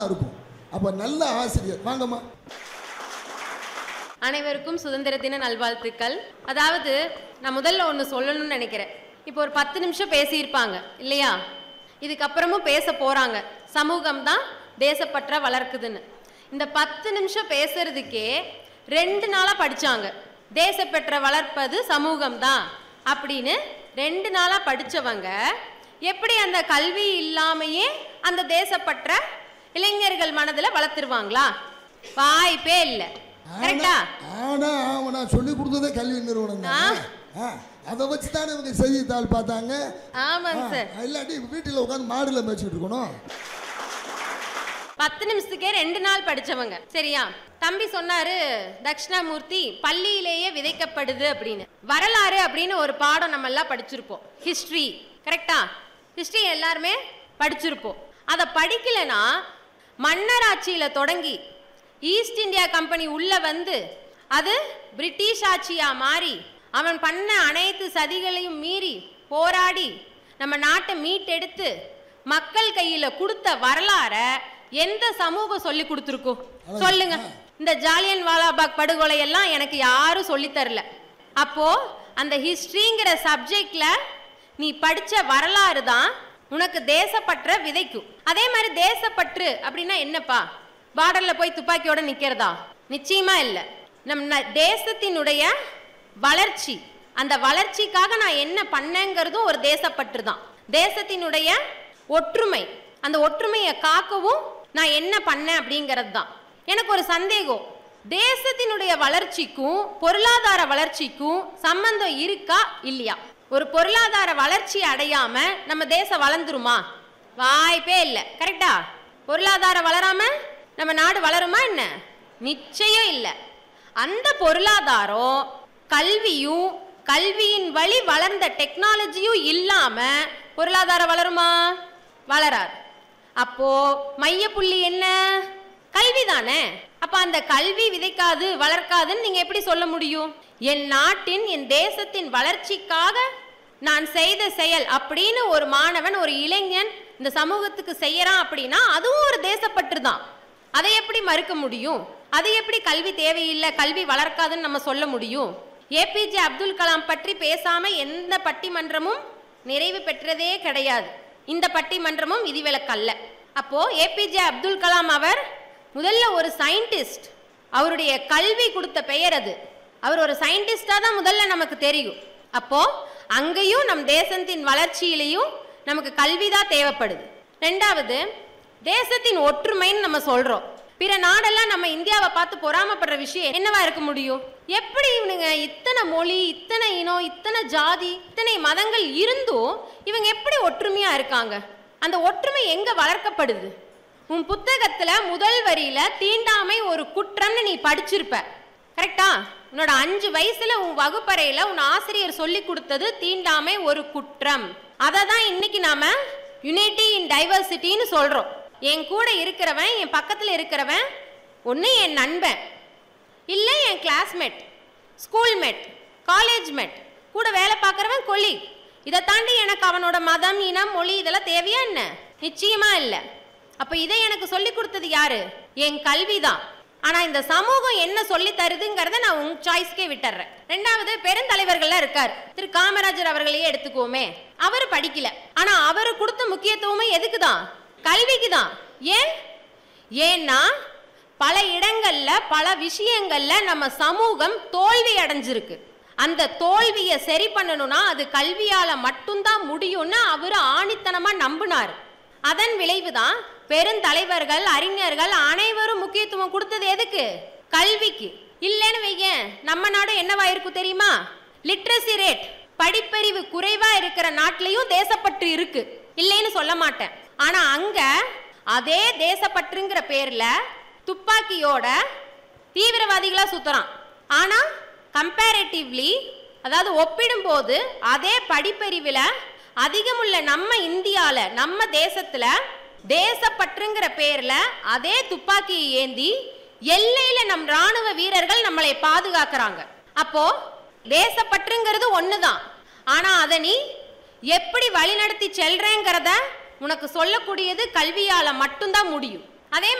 இருக்கும் அப்போ நல்ல ஆசிரியர் வாங்கம்மா அனைவருக்கும் சுதந்திர தின நல்வாழ்த்துக்கள் அதாவது நான் முதல்ல ஒன்று சொல்லணும்னு நினைக்கிறேன் இப்போ ஒரு பத்து நிமிஷம் பேசியிருப்பாங்க இல்லையா இதுக்கப்புறமும் பேச போறாங்க சமூகம் தான் தேசப்பற்ற வளர்க்குதுன்னு இந்த பத்து நிமிஷம் பேசுறதுக்கே ரெண்டு நாளா படிச்சாங்க தேசப்பற்ற வளர்ப்பது சமூகம் தான் அப்படின்னு ரெண்டு நாளா படிச்சவங்க எப்படி அந்த கல்வி இல்லாமையே அந்த தேசப்பற்ற இளைஞர்கள் மனதில் வளர்த்துருவாங்களா வாய்ப்பே இல்லை கரெக்டா ஆனா ஆவனா சொல்லி கொடுத்ததே கல்வி நிறுவனம் தான் அதை வச்சு தானே இவங்க செய்தித்தாள் பார்த்தாங்க ஆமாங்க ஆ, சார் இல்லாட்டி வீட்டில் உட்காந்து மாடுல மேய்ச்சிட்டு இருக்கணும் பத்து நிமிஷத்துக்கே ரெண்டு நாள் படிச்சவங்க சரியா தம்பி சொன்னாரு தட்சிணாமூர்த்தி பள்ளியிலேயே விதைக்கப்படுது அப்படின்னு வரலாறு அப்படின்னு ஒரு பாடம் நம்ம எல்லாம் படிச்சிருப்போம் ஹிஸ்டரி கரெக்டா ஹிஸ்டரி எல்லாருமே படிச்சிருப்போம் அதை படிக்கலைன்னா மன்னராட்சியில தொடங்கி ஈஸ்ட் இந்தியா கம்பெனி உள்ள வந்து அது பிரிட்டிஷ் ஆட்சியா மாறி அவன் பண்ண அனைத்து சதிகளையும் மீறி போராடி நம்ம நாட்டை மீட்டெடுத்து மக்கள் கையில கொடுத்த வரலாற எந்த சமூகம் சொல்லி கொடுத்துருக்கோம் சொல்லுங்க இந்த ஜாலியன் வாலாபாக் படுகொலை எல்லாம் எனக்கு யாரும் சொல்லித் தரல அப்போ அந்த ஹிஸ்டரிங்கிற சப்ஜெக்ட்ல நீ படிச்ச வரலாறு தான் உனக்கு தேசப்பற்ற விதைக்கும் அதே மாதிரி தேசப்பற்று அப்படின்னா என்னப்பா பார்டர்ல போய் துப்பாக்கியோட நிக்கிறதா நிச்சயமா இல்ல நம் ந- தேசத்தினுடைய வளர்ச்சி அந்த வளர்ச்சிக்காக நான் என்ன பண்ணேங்கிறதும் ஒரு தேசப்பற்று தான் தேசத்தினுடைய ஒற்றுமை அந்த ஒற்றுமையை காக்கவும் நான் என்ன பண்ணேன் அப்படிங்கிறது தான் எனக்கு ஒரு சந்தேகம் தேசத்தினுடைய வளர்ச்சிக்கும் பொருளாதார வளர்ச்சிக்கும் சம்பந்தம் இருக்கா இல்லையா ஒரு பொருளாதார வளர்ச்சி அடையாம நம்ம தேசம் வளர்ந்துருமா வாய்ப்பே இல்லை கரெக்டா பொருளாதாரம் வளராம நம்ம நாடு வளருமா என்ன நிச்சயம் இல்லை அந்த பொருளாதாரம் கல்வியும் கல்வியின் வழி வளர்ந்த டெக்னாலஜியும் இல்லாம பொருளாதாரம் வளருமா வளராது அப்போ மையப்புள்ளி என்ன கல்வி தானே அப்ப அந்த கல்வி விதைக்காது வளர்க்காதுன்னு நீங்க எப்படி சொல்ல முடியும் என் நாட்டின் என் தேசத்தின் வளர்ச்சிக்காக நான் செய்த செயல் அப்படின்னு ஒரு மாணவன் ஒரு இளைஞன் இந்த சமூகத்துக்கு செய்யறான் அப்படின்னா அதுவும் ஒரு தேசப்பற்று தான் அதை எப்படி மறுக்க முடியும் அது எப்படி கல்வி தேவையில்லை கல்வி வளர்க்காதுன்னு நம்ம சொல்ல முடியும் ஏபிஜே அப்துல் கலாம் பற்றி பேசாம எந்த பட்டிமன்றமும் நிறைவு பெற்றதே கிடையாது இந்த பட்டிமன்றமும் விதிவிலக்கல்ல அப்போ ஏபிஜே அப்துல் கலாம் அவர் முதல்ல ஒரு சயின்டிஸ்ட் அவருடைய கல்வி கொடுத்த பெயர் அது அவர் ஒரு சயின்டிஸ்டா தான் முதல்ல நமக்கு தெரியும் அப்போ அங்கேயும் நம் தேசத்தின் வளர்ச்சியிலையும் நமக்கு கல்வி தான் தேவைப்படுது ரெண்டாவது தேசத்தின் ஒற்றுமைன்னு நம்ம சொல்றோம் பிற நாடெல்லாம் நம்ம இந்தியாவை பார்த்து பொறாமப்படுற விஷயம் என்னவா இருக்க முடியும் எப்படி இவனுங்க இத்தனை மொழி இத்தனை இனம் இத்தனை ஜாதி இத்தனை மதங்கள் இருந்தும் இவங்க எப்படி ஒற்றுமையா இருக்காங்க அந்த ஒற்றுமை எங்க வளர்க்கப்படுது உன் புத்தகத்துல முதல் வரியில தீண்டாமை ஒரு குற்றம்னு நீ படிச்சிருப்ப கரெக்டா உன்னோட அஞ்சு வயசுல உன் வகுப்பறையில உன் ஆசிரியர் சொல்லி கொடுத்தது தீண்டாமை ஒரு குற்றம் அதை தான் இன்னைக்கு நாம யுனைட்டி இன் டைவர்சிட்டின்னு சொல்றோம் என் கூட இருக்கிறவன் என் பக்கத்துல இருக்கிறவன் ஒன்று என் நண்பன் இல்லை என் கிளாஸ்மேட் ஸ்கூல்மேட் காலேஜ்மேட் கூட வேலை பார்க்குறவன் கொல்லி இதை தாண்டி எனக்கு அவனோட மதம் இனம் மொழி இதெல்லாம் தேவையா என்ன நிச்சயமா இல்லை அப்போ இதை எனக்கு சொல்லி கொடுத்தது யாரு என் கல்வி தான் ஆனால் இந்த சமூகம் என்ன சொல்லி தருதுங்கிறத நான் உங்க சாய்ஸ்க்கே விட்டுறேன் ரெண்டாவது பெருந்தலைவர்கள்லாம் இருக்கார் திரு காமராஜர் அவர்களையே எடுத்துக்குவோமே அவர் படிக்கல ஆனா அவர் கொடுத்த முக்கியத்துவமே எதுக்கு தான் கல்விக்கு தான் ஏன் ஏன்னா பல இடங்கள்ல பல விஷயங்கள்ல நம்ம சமூகம் தோல்வி அடைஞ்சிருக்கு அந்த தோல்வியை சரி பண்ணணும்னா அது கல்வியால மட்டும்தான் முடியும்னு அவர் ஆணித்தனமா நம்பினார் அதன் விளைவுதான் பெருந்தலைவர்கள் அறிஞர்கள் அனைவரும் முக்கியத்துவம் கொடுத்தது எதுக்கு கல்விக்கு இல்லைன்னு வையேன் நம்ம நாடு என்னவா இருக்கும் தெரியுமா லிட்ரஸி ரேட் படிப்பறிவு குறைவா இருக்கிற நாட்டிலையும் தேசப்பற்று இருக்கு இல்லைன்னு சொல்ல மாட்டேன் ஆனா அங்க அதே தேசப்பற்றுங்கிற பேர்ல துப்பாக்கியோட தீவிரவாதிகளா சுத்துறான் ஆனா கம்பேரிட்டிவ்லி அதாவது ஒப்பிடும்போது அதே படிப்பறிவில் அதிகமுள்ள நம்ம இந்தியால நம்ம தேசத்துல தேசப்பற்றுங்கிற பேர்ல அதே துப்பாக்கியை ஏந்தி எல்லையில நம் ராணுவ வீரர்கள் நம்மளை பாதுகாக்கிறாங்க அப்போ தேசப்பற்றுங்கிறது ஒண்ணுதான் ஆனா அதை நீ எப்படி வழிநடத்தி செல்றேங்கிறத உனக்கு சொல்லக்கூடியது கல்வியால மட்டும்தான் முடியும் அதே